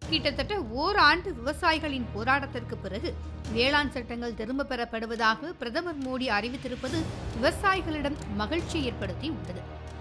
கிட்டத்தட்ட ஓராண்டு விவசாயிகளின் போராட்டத்திற்கு பிறகு வேளாண் சட்டங்கள் திரும்பப் பெறப்படுவதாக பிரதமர் மோடி அறிவித்திருப்பது விவசாயிகளிடம் மகிழ்ச்சி ஏற்படுத்தி உள்ளது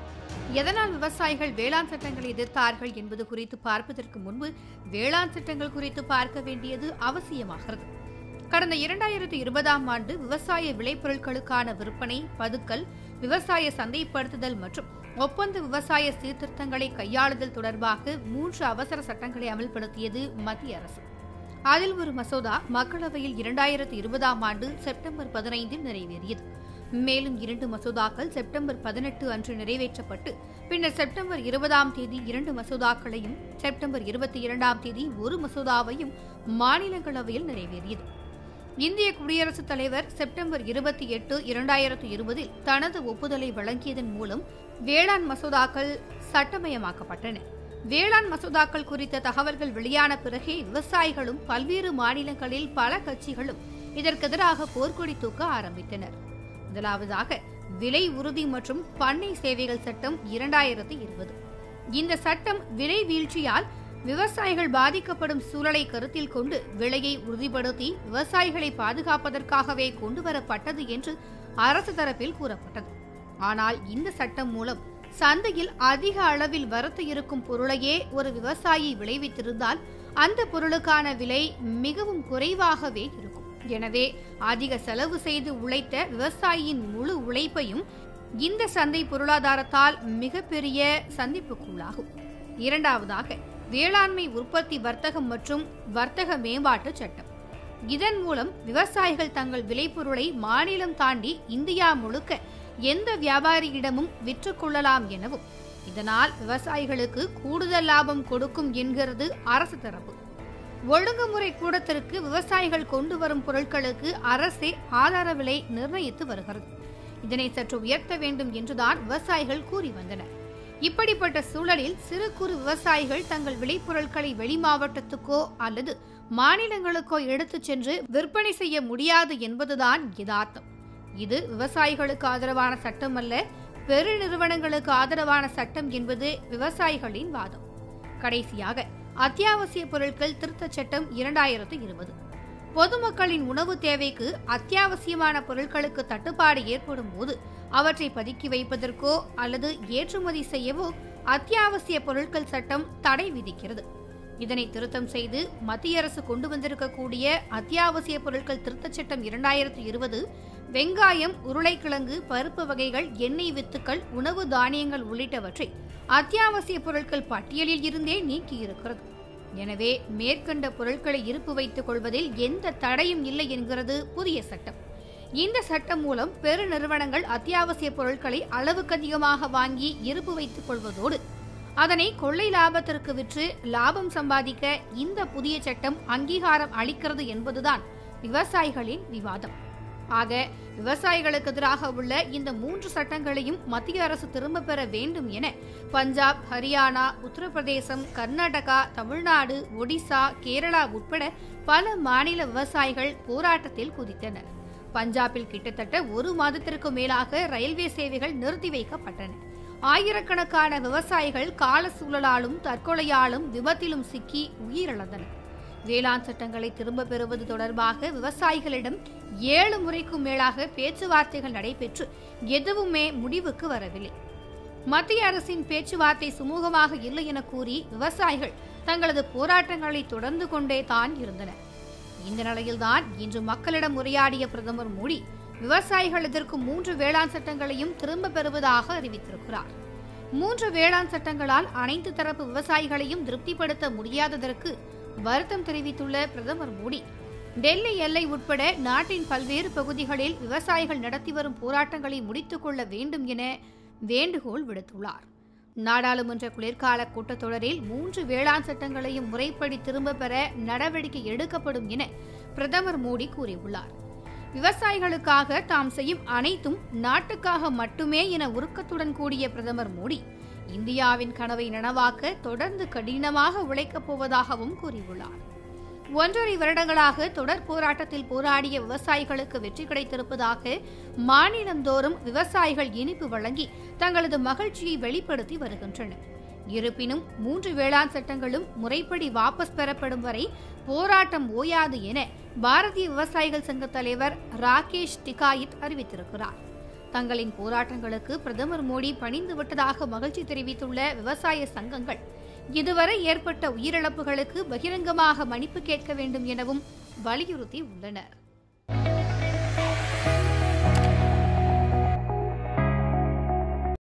எதனால் விவசாயிகள் வேளாண் சட்டங்களை எதிர்த்தார்கள் என்பது குறித்து பார்ப்பதற்கு முன்பு வேளாண் சட்டங்கள் குறித்து பார்க்க வேண்டியது அவசியமாகிறது கடந்த இரண்டாயிரத்தி இருபதாம் ஆண்டு விவசாய விளைபொருட்களுக்கான விற்பனை பதுக்கல் விவசாய சந்தைப்படுத்துதல் மற்றும் ஒப்பந்த விவசாய சீர்திருத்தங்களை கையாளுதல் தொடர்பாக மூன்று அவசர சட்டங்களை அமல்படுத்தியது மத்திய அரசு அதில் ஒரு மசோதா மக்களவையில் இரண்டாயிரத்தி இருபதாம் ஆண்டு செப்டம்பர் பதினைந்தில் நிறைவேறியது மேலும் இரண்டு மசோதாக்கள் செப்டம்பர் பதினெட்டு அன்று நிறைவேற்றப்பட்டு பின்னர் செப்டம்பர் இருபதாம் தேதி இரண்டு மசோதாக்களையும் செப்டம்பர் இருபத்தி இரண்டாம் தேதி ஒரு மசோதாவையும் மாநிலங்களவையில் நிறைவேறியது இந்திய குடியரசுத் தலைவர் செப்டம்பர் இருபத்தி எட்டு இரண்டாயிரத்து இருபதில் தனது ஒப்புதலை வழங்கியதன் மூலம் வேளாண் மசோதாக்கள் சட்டமயமாக்கப்பட்டன வேளாண் மசோதாக்கள் குறித்த தகவல்கள் வெளியான பிறகே விவசாயிகளும் பல்வேறு மாநிலங்களில் பல கட்சிகளும் இதற்கெதிராக போர்க்கொடி தூக்க ஆரம்பித்தனர் முதலாவதாக விலை உறுதி மற்றும் பண்ணை சேவைகள் சட்டம் இரண்டாயிரத்து இருபது இந்த சட்டம் விலை வீழ்ச்சியால் விவசாயிகள் பாதிக்கப்படும் சூழலை கருத்தில் கொண்டு விலையை உறுதிப்படுத்தி விவசாயிகளை பாதுகாப்பதற்காகவே கொண்டுவரப்பட்டது என்று அரசு தரப்பில் கூறப்பட்டது ஆனால் இந்த சட்டம் மூலம் சந்தையில் அதிக அளவில் வரத்து இருக்கும் பொருளையே ஒரு விவசாயி விளைவித்திருந்தால் அந்த பொருளுக்கான விலை மிகவும் குறைவாகவே இருக்கும் எனவே அதிக செலவு செய்து உழைத்த விவசாயியின் முழு உழைப்பையும் இந்த சந்தை பொருளாதாரத்தால் மிகப்பெரிய சந்திப்புக்குள்ளாகும் இரண்டாவதாக வேளாண்மை உற்பத்தி வர்த்தகம் மற்றும் வர்த்தக மேம்பாட்டு சட்டம் இதன் மூலம் விவசாயிகள் தங்கள் விளைபொருளை மாநிலம் தாண்டி இந்தியா முழுக்க எந்த வியாபாரியிடமும் விற்றுக்கொள்ளலாம் எனவும் இதனால் விவசாயிகளுக்கு கூடுதல் லாபம் கொடுக்கும் என்கிறது அரசு தரப்பு ஒழுங்குமுறை கூடத்திற்கு விவசாயிகள் கொண்டு வரும் பொருட்களுக்கு அரசே ஆதார விலை நிர்ணயித்து வருகிறது இதனை சற்று உயர்த்த வேண்டும் என்றுதான் விவசாயிகள் கூறி வந்தனர் இப்படிப்பட்ட சூழலில் சிறு குறு விவசாயிகள் தங்கள் விளைபொருட்களை வெளி மாவட்டத்துக்கோ அல்லது மாநிலங்களுக்கோ எடுத்துச் சென்று விற்பனை செய்ய முடியாது என்பதுதான் யதார்த்தம் இது விவசாயிகளுக்கு ஆதரவான சட்டம் அல்ல பெருநிறுவனங்களுக்கு ஆதரவான சட்டம் என்பது விவசாயிகளின் வாதம் கடைசியாக அத்தியாவசிய பொருட்கள் திருத்தச் சட்டம் இரண்டாயிரத்து இருபது பொதுமக்களின் உணவு தேவைக்கு அத்தியாவசியமான பொருட்களுக்கு தட்டுப்பாடு ஏற்படும் போது அவற்றை பதுக்கி வைப்பதற்கோ அல்லது ஏற்றுமதி செய்யவோ அத்தியாவசிய பொருட்கள் சட்டம் தடை விதிக்கிறது இதனை திருத்தம் செய்து மத்திய அரசு கொண்டு வந்திருக்கக்கூடிய அத்தியாவசிய பொருட்கள் திருத்தச் சட்டம் இரண்டாயிரத்து இருபது வெங்காயம் உருளைக்கிழங்கு பருப்பு வகைகள் எண்ணெய் வித்துக்கள் உணவு தானியங்கள் உள்ளிட்டவற்றை அத்தியாவசிய பொருட்கள் பட்டியலில் இருந்தே நீக்கியிருக்கிறது எனவே மேற்கண்ட பொருட்களை இருப்பு வைத்துக் கொள்வதில் எந்த தடையும் இல்லை என்கிறது புதிய சட்டம் இந்த சட்டம் மூலம் பெருநிறுவனங்கள் அத்தியாவசிய பொருட்களை அளவுக்கு அதிகமாக வாங்கி இருப்பு வைத்துக் கொள்வதோடு அதனை கொள்ளை லாபத்திற்கு விற்று லாபம் சம்பாதிக்க இந்த புதிய சட்டம் அங்கீகாரம் அளிக்கிறது என்பதுதான் விவசாயிகளின் விவாதம் ஆக விவசாயிகளுக்கு எதிராக உள்ள இந்த மூன்று சட்டங்களையும் மத்திய அரசு திரும்பப் பெற வேண்டும் என பஞ்சாப் ஹரியானா உத்தரப்பிரதேசம் கர்நாடகா தமிழ்நாடு ஒடிசா கேரளா உட்பட பல மாநில விவசாயிகள் போராட்டத்தில் குதித்தனர் பஞ்சாபில் கிட்டத்தட்ட ஒரு மாதத்திற்கு மேலாக ரயில்வே சேவைகள் நிறுத்தி வைக்கப்பட்டன ஆயிரக்கணக்கான விவசாயிகள் கால சூழலாலும் தற்கொலையாலும் விபத்திலும் சிக்கி உயிரிழந்தனர் வேளாண் சட்டங்களை திரும்ப பெறுவது தொடர்பாக விவசாயிகளிடம் ஏழு முறைக்கும் மேலாக பேச்சுவார்த்தைகள் நடைபெற்று எதுவுமே முடிவுக்கு வரவில்லை மத்திய அரசின் பேச்சுவார்த்தை சுமூகமாக இல்லை என கூறி விவசாயிகள் தங்களது போராட்டங்களை தொடர்ந்து கொண்டே தான் இருந்தனர் இந்த நிலையில்தான் இன்று மக்களிடம் உரையாடிய பிரதமர் மோடி விவசாயிகள் எதிர்க்கும் மூன்று வேளாண் சட்டங்களையும் திரும்ப பெறுவதாக அறிவித்திருக்கிறார் மூன்று வேளாண் சட்டங்களால் அனைத்து தரப்பு விவசாயிகளையும் திருப்திப்படுத்த முடியாததற்கு வருத்தம் தெரிவித்துள்ள பிரதமர் மோடி டெல்லி எல்லை உட்பட நாட்டின் பல்வேறு பகுதிகளில் விவசாயிகள் நடத்தி வரும் போராட்டங்களை முடித்துக் கொள்ள வேண்டும் என வேண்டுகோள் விடுத்துள்ளார் நாடாளுமன்ற குளிர்கால கூட்டத்தொடரில் மூன்று வேளாண் சட்டங்களையும் முறைப்படி திரும்ப பெற நடவடிக்கை எடுக்கப்படும் என பிரதமர் மோடி கூறியுள்ளார் விவசாயிகளுக்காக தாம் செய்யும் அனைத்தும் நாட்டுக்காக மட்டுமே என உருக்கத்துடன் கூடிய பிரதமர் மோடி இந்தியாவின் கனவை நனவாக்க தொடர்ந்து கடினமாக உழைக்கப் போவதாகவும் கூறியுள்ளார் ஒன்றரை வருடங்களாக தொடர் போராட்டத்தில் போராடிய விவசாயிகளுக்கு வெற்றி கிடைத்திருப்பதாக மாநிலந்தோறும் விவசாயிகள் இனிப்பு வழங்கி தங்களது மகிழ்ச்சியை வெளிப்படுத்தி வருகின்றனர் இருப்பினும் மூன்று வேளாண் சட்டங்களும் முறைப்படி வாபஸ் பெறப்படும் வரை போராட்டம் ஓயாது என பாரதிய விவசாயிகள் சங்க தலைவர் ராகேஷ் டிகாயித் அறிவித்திருக்கிறார் தங்களின் போராட்டங்களுக்கு பிரதமர் மோடி பணிந்து விட்டதாக மகிழ்ச்சி தெரிவித்துள்ள விவசாய சங்கங்கள் இதுவரை ஏற்பட்ட உயிரிழப்புகளுக்கு பகிரங்கமாக மன்னிப்பு கேட்க வேண்டும் எனவும் வலியுறுத்தி உள்ளனர்